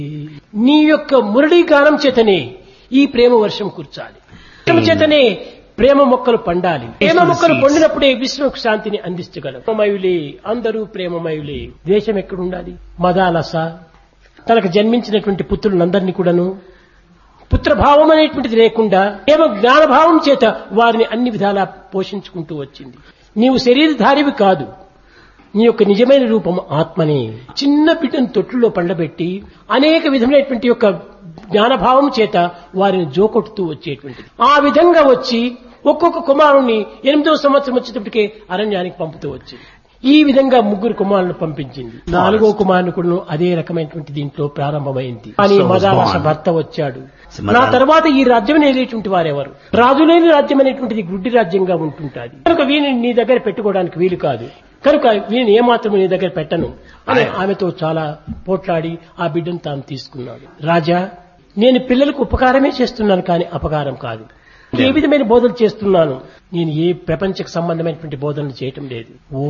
నీ యొక్క మురళీ గానం చేతనే ఈ ప్రేమ వర్షం కూర్చాలి ప్రేమ చేతనే ప్రేమ మొక్కలు పండాలి ప్రేమ మొక్కలు పండినప్పుడే విశ్వకు శాంతిని అందించగలం ప్రేమమయులే అందరూ ప్రేమమయులే ద్వేషం ఎక్కడుండాలి మదాలస తనకు జన్మించినటువంటి పుత్రులందరినీ కూడాను పుత్రభావం అనేటువంటిది లేకుండా ప్రేమ జ్ఞానభావం చేత వారిని అన్ని విధాలా పోషించుకుంటూ వచ్చింది నీవు శరీరధారివి కాదు నీ యొక్క నిజమైన రూపం ఆత్మనే చిన్న బిడ్డను తొట్టులో పండబెట్టి అనేక విధమైనటువంటి యొక్క జ్ఞానభావం చేత వారిని జోకొట్టుతూ వచ్చేటువంటిది ఆ విధంగా వచ్చి ఒక్కొక్క కుమారుణ్ణి ఎనిమిదో సంవత్సరం వచ్చేటప్పటికే అరణ్యానికి పంపుతూ వచ్చింది ఈ విధంగా ముగ్గురు కుమారులను పంపించింది నాలుగో కుమారుని కూడా అదే రకమైనటువంటి దీంట్లో ప్రారంభమైంది కానీ So was మదాలస born. భర్త వచ్చాడు So Madala- నా తర్వాత ఈ రాజ్యం అనేటువంటి వారెవరు రాజు లేని రాజ్యం అనేటువంటిది గుడ్డి రాజ్యంగా ఉంటుంటాది కనుక వీని నీ దగ్గర పెట్టుకోవడానికి వీలు కాదు కనుక వీని ఏమాత్రం నీ దగ్గర పెట్టను అని ఆయన- ఆమెతో చాలా పోట్లాడి ఆ బిడ్డను తాను తీసుకున్నాడు రాజా నేను పిల్లలకు ఉపకారమే చేస్తున్నాను కానీ అపకారం కాదు ఏ విధమైన బోధనలు చేస్తున్నాను నేను ఏ ప్రపంచకు సంబంధమైనటువంటి బోధనలు చేయటం లేదు ఓ